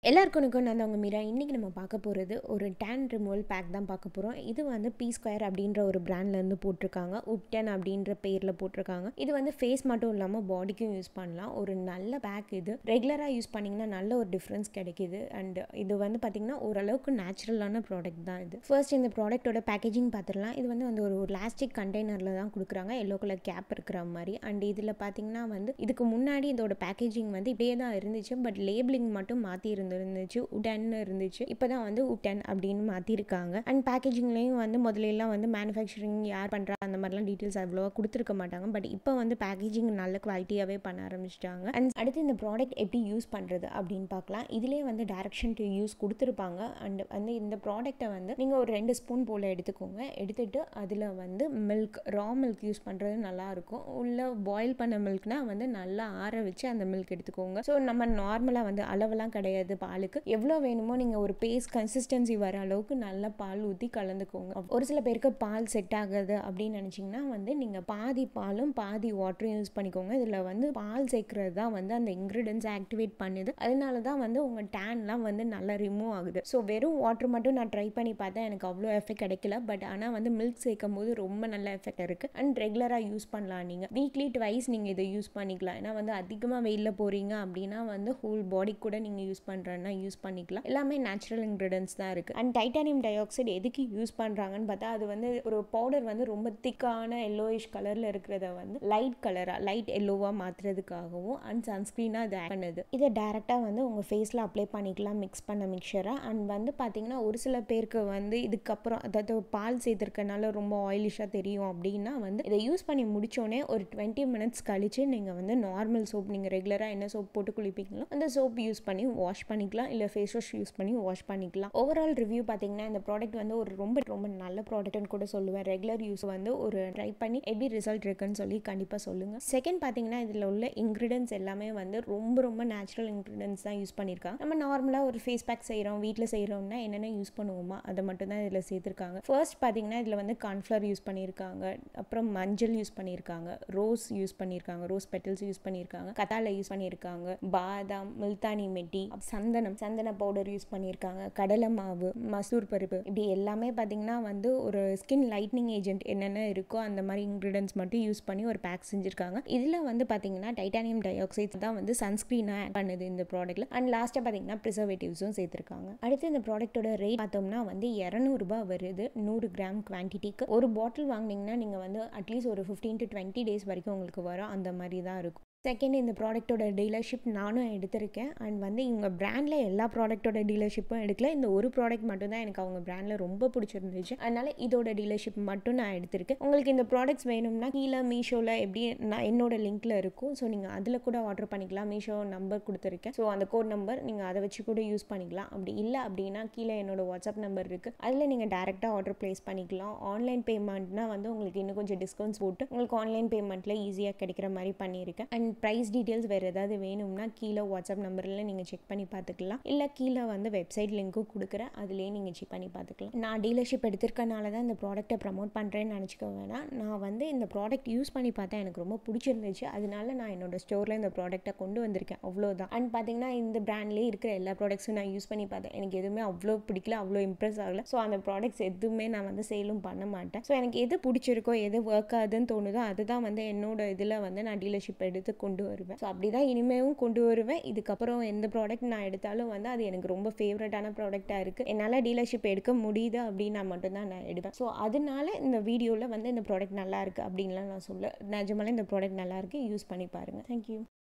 எல்லாருக்கும் நான் அவங்க மீரா இன்றைக்கி நம்ம பார்க்க போகிறது ஒரு டேன் ரிமூவல் பேக் தான் பார்க்க போகிறோம் இது வந்து பி ஸ்கொயர் அப்படின்ற ஒரு பிராண்ட்லேருந்து போட்டிருக்காங்க உப்டன் அப்படின்ற பேரில் போட்டிருக்காங்க இது வந்து ஃபேஸ் மட்டும் இல்லாமல் பாடிக்கும் யூஸ் பண்ணலாம் ஒரு நல்ல பேக் இது ரெகுலராக யூஸ் பண்ணிங்கன்னா நல்ல ஒரு டிஃப்ரென்ஸ் கிடைக்கிது அண்ட் இது வந்து பார்த்திங்கன்னா ஓரளவுக்கு நேச்சுரலான ப்ராடக்ட் தான் இது ஃபர்ஸ்ட் இந்த ப்ராடக்ட்டோட பேக்கேஜிங் பார்த்துடலாம் இது வந்து வந்து ஒரு பிளாஸ்டிக் கண்டெய்னரில் தான் கொடுக்குறாங்க எல்லோ கலர் கேப் இருக்கிற மாதிரி அண்ட் இதில் பார்த்தீங்கன்னா வந்து இதுக்கு முன்னாடி இதோட பேக்கேஜிங் வந்து இப்படியே தான் இருந்துச்சு பட் லேபிளிங் மட்டும் மாற்றி இருந்து இருந்துச்சு உடன் இருந்துச்சு இப்போ தான் வந்து உடன் அப்படின்னு மாற்றிருக்காங்க அண்ட் பேக்கேஜிங்லேயும் வந்து முதல்ல எல்லாம் வந்து மேனுஃபேக்சரிங் யார் பண்ணுறா அந்த மாதிரிலாம் டீட்டெயில்ஸ் அவ்வளோவா கொடுத்துருக்க மாட்டாங்க பட் இப்போ வந்து பேக்கேஜிங் நல்ல குவாலிட்டியாகவே பண்ண ஆரம்பிச்சிட்டாங்க அண்ட் அடுத்து இந்த ப்ராடக்ட் எப்படி யூஸ் பண்ணுறது அப்படின்னு பார்க்கலாம் இதுலேயே வந்து டைரக்ஷன் டு யூஸ் கொடுத்துருப்பாங்க அண்ட் வந்து இந்த ப்ராடக்ட்டை வந்து நீங்கள் ஒரு ரெண்டு ஸ்பூன் போல் எடுத்துக்கோங்க எடுத்துட்டு அதில் வந்து மில்க் ரா மில்க் யூஸ் பண்ணுறது நல்லாயிருக்கும் உள்ள பாயில் பண்ண மில்க்னா வந்து நல்லா ஆற வச்சு அந்த மில்க் எடுத்துக்கோங்க ஸோ நம்ம நார்மலாக வந்து அளவெல்லாம் கிடையாது பாலுக்கு எவ்வளோ வேணுமோ நீங்கள் ஒரு பேஸ்ட் கன்சிஸ்டன்சி வர அளவுக்கு நல்லா பால் ஊற்றி கலந்துக்கோங்க ஒரு சில பேருக்கு பால் செட் ஆகுது அப்படின்னு நினச்சிங்கன்னா வந்து நீங்கள் பாதி பாலும் பாதி வாட்டரும் யூஸ் பண்ணிக்கோங்க இதில் வந்து பால் சேர்க்கறது தான் வந்து அந்த இன்க்ரீடியன்ஸ் ஆக்டிவேட் பண்ணுது அதனால தான் வந்து உங்கள் டேன்லாம் வந்து நல்லா ரிமூவ் ஆகுது ஸோ வெறும் வாட்டர் மட்டும் நான் ட்ரை பண்ணி பார்த்தேன் எனக்கு அவ்வளோ எஃபெக்ட் கிடைக்கல பட் ஆனால் வந்து மில்க் சேர்க்கும் போது ரொம்ப நல்ல எஃபெக்ட் இருக்குது அண்ட் ரெகுலராக யூஸ் பண்ணலாம் நீங்கள் வீக்லி ட்வைஸ் நீங்கள் இதை யூஸ் பண்ணிக்கலாம் ஏன்னா வந்து அதிகமாக வெயிலில் போகிறீங்க அப்படின்னா வந்து ஹோல் பாடி கூட நீங்கள் யூஸ் பண்ணுறேன்னா யூஸ் பண்ணிக்கலாம் எல்லாமே நேச்சுரல் இன்க்ரீடியன்ஸ் தான் இருக்குது அண்ட் டைட்டானியம் டை ஆக்சைடு எதுக்கு யூஸ் பண்ணுறாங்கன்னு பார்த்தா அது வந்து ஒரு பவுடர் வந்து ரொம்ப திக்கான எல்லோயிஷ் கலரில் இருக்கிறத வந்து லைட் கலராக லைட் எல்லோவாக மாற்றுறதுக்காகவும் அண்ட் சன்ஸ்க்ரீனாக இது ஆட் பண்ணுது இதை டேரெக்டாக வந்து உங்கள் ஃபேஸில் அப்ளை பண்ணிக்கலாம் மிக்ஸ் பண்ண மிக்சராக அண்ட் வந்து பார்த்தீங்கன்னா ஒரு சில பேருக்கு வந்து இதுக்கப்புறம் அதாவது பால் சேர்த்துருக்கனால ரொம்ப ஆயிலிஷாக தெரியும் அப்படின்னா வந்து இதை யூஸ் பண்ணி முடிச்சோடனே ஒரு டுவெண்ட்டி மினிட்ஸ் கழிச்சு நீங்கள் வந்து நார்மல் சோப் நீங்கள் ரெகுலராக என்ன சோப் போட்டு குளிப்பீங்களோ அந்த சோப் யூஸ் பண்ணி வாஷ் பண்ணிக்கலாம் இல்லை ஃபேஸ் வாஷ் யூஸ் பண்ணி வாஷ் பண்ணிக்கலாம் ஓவரால் ரிவ்யூ பார்த்தீங்கன்னா இந்த ப்ராடக்ட் வந்து ஒரு ரொம்ப ரொம்ப நல்ல ப்ராடக்ட்னு கூட சொல்லுவேன் ரெகுலர் யூஸ் வந்து ஒரு ட்ரை பண்ணி எப்படி ரிசல்ட் இருக்குன்னு சொல்லி கண்டிப்பாக சொல்லுங்கள் செகண்ட் பார்த்தீங்கன்னா இதில் உள்ள இன்க்ரீடியன்ஸ் எல்லாமே வந்து ரொம்ப ரொம்ப நேச்சுரல் இன்க்ரீடியன்ஸ் தான் யூஸ் பண்ணியிருக்காங்க நம்ம நார்மலாக ஒரு ஃபேஸ் பேக் செய்கிறோம் வீட்டில் செய்கிறோம்னா என்னென்ன யூஸ் பண்ணுவோமா அதை மட்டும் தான் இதில் சேர்த்துருக்காங்க ஃபர்ஸ்ட் பார்த்தீங்கன்னா இதில் வந்து கார்ன்ஃப்ளவர் யூஸ் பண்ணியிருக்காங்க அப்புறம் மஞ்சள் யூஸ் பண்ணியிருக்காங்க ரோஸ் யூஸ் பண்ணியிருக்காங்க ரோஸ் பெட்டல்ஸ் யூஸ் பண்ணியிருக்காங்க கத்தாழை யூஸ் பண்ணியிருக்காங்க பாதாம் முல்தானி மெட்டி சந்தனம் சந்தன பவுடர் யூஸ் பண்ணியிருக்காங்க கடலை மாவு மசூர் பருப்பு இப்படி எல்லாமே பார்த்தீங்கன்னா வந்து ஒரு ஸ்கின் லைட்னிங் ஏஜென்ட் என்னென்ன இருக்கோ அந்த மாதிரி இன்க்ரீடியன்ஸ் மட்டும் யூஸ் பண்ணி ஒரு பேக் செஞ்சுருக்காங்க இதில் வந்து பார்த்தீங்கன்னா டைட்டானியம் டை ஆக்சைட்ஸ் தான் வந்து சன்ஸ்க்ரீனாக ஆட் பண்ணுது இந்த ப்ராடக்ட்டில் அண்ட் லாஸ்ட்டாக பார்த்தீங்கன்னா ப்ரிசர்வேட்டிவ்ஸும் சேர்த்துருக்காங்க அடுத்து இந்த ப்ராடக்ட்டோட ரேட் பார்த்தோம்னா வந்து இரநூறுபா வருது நூறு கிராம் குவான்டிட்டிக்கு ஒரு பாட்டில் வாங்கினீங்கன்னா நீங்கள் வந்து அட்லீஸ்ட் ஒரு ஃபிஃப்டீன் டு டுவெண்ட்டி டேஸ் வரைக்கும் உங்களுக்கு வரும் அந்த மாதிரி தான் இருக்கும் செகண்ட் இந்த ப்ராடக்ட்டோட டீலர்ஷிப் நானும் எடுத்திருக்கேன் அண்ட் வந்து இவங்க பிராண்டில் எல்லா ப்ராடக்ட்டோட டீலர்ஷிப்பும் எடுக்கல இந்த ஒரு ப்ராடக்ட் மட்டும் தான் எனக்கு அவங்க பிராண்டில் ரொம்ப பிடிச்சிருந்துச்சு அதனால் இதோட டீலர்ஷிப் மட்டும் நான் எடுத்திருக்கேன் உங்களுக்கு இந்த ப்ராடக்ட்ஸ் வேணும்னா கீழே மீஷோவில் எப்படி நான் என்னோட லிங்க்கில் இருக்கும் ஸோ நீங்கள் அதில் கூட ஆர்டர் பண்ணிக்கலாம் மீஷோ நம்பர் கொடுத்துருக்கேன் ஸோ அந்த கோட் நம்பர் நீங்கள் அதை வச்சு கூட யூஸ் பண்ணிக்கலாம் அப்படி இல்லை அப்படின்னா கீழே என்னோட வாட்ஸ்அப் நம்பர் இருக்குது அதில் நீங்கள் டேரெக்டாக ஆர்டர் ப்ளேஸ் பண்ணிக்கலாம் ஆன்லைன் பேமெண்ட்னா வந்து உங்களுக்கு இன்னும் கொஞ்சம் டிஸ்கவுண்ட்ஸ் போட்டு உங்களுக்கு ஆன்லைன் பேமெண்ட்டில் ஈஸியாக கிடைக்கிற மாதிரி பண்ணியிருக்கேன் அண்ட் ப்ரைஸ் டீட்டெயில்ஸ் வேறு ஏதாவது வேணும்னா கீழே வாட்ஸ்அப் நம்பரில் நீங்கள் செக் பண்ணி பார்த்துக்கலாம் இல்லை கீழே வந்து வெப்சைட் லிங்க்கும் கொடுக்குறேன் அதுலேயே நீங்கள் செக் பண்ணி பார்த்துக்கலாம் நான் டீலர்ஷிப் எடுத்திருக்கனால தான் இந்த ப்ராடக்ட்டை ப்ரமோட் பண்ணுறேன்னு நினச்சிக்க வேணாம் நான் வந்து இந்த ப்ராடக்ட் யூஸ் பண்ணி பார்த்தா எனக்கு ரொம்ப பிடிச்சிருந்துச்சு அதனால நான் என்னோட ஸ்டோரில் இந்த ப்ராடக்ட்டை கொண்டு வந்திருக்கேன் அவ்வளோதான் அண்ட் பார்த்தீங்கன்னா இந்த பிராண்ட்லேயே இருக்கிற எல்லா ப்ராடக்ட்ஸும் நான் யூஸ் பண்ணி பார்த்தேன் எனக்கு எதுவுமே அவ்வளோ பிடிக்கல அவ்வளோ இம்ப்ரெஸ் ஆகல ஸோ அந்த ப்ராடக்ட்ஸ் எதுவுமே நான் வந்து சேலும் பண்ண மாட்டேன் ஸோ எனக்கு எது பிடிச்சிருக்கோ எது ஒர்க் ஆகுதுன்னு தோணுதோ அதுதான் வந்து என்னோட இதில் வந்து நான் டீலர்ஷிப் எடுத்து கொண்டு வருவேன் ஸோ அப்படி தான் இனிமேவும் கொண்டு வருவேன் இதுக்கப்புறம் எந்த ப்ராடக்ட் நான் எடுத்தாலும் வந்து அது எனக்கு ரொம்ப ஃபேவரட்டான ப்ராடக்டாக இருக்குது என்னால் டீலர்ஷிப் எடுக்க முடியுது அப்படின்னா மட்டும்தான் நான் எடுப்பேன் ஸோ அதனால இந்த வீடியோவில் வந்து இந்த ப்ராடக்ட் நல்லா இருக்குது அப்படின்லாம் நான் சொல்ல நிஜமாலே இந்த ப்ராடக்ட் நல்லா இருக்குது யூஸ் பண்ணி பாருங்கள் தேங்க்யூ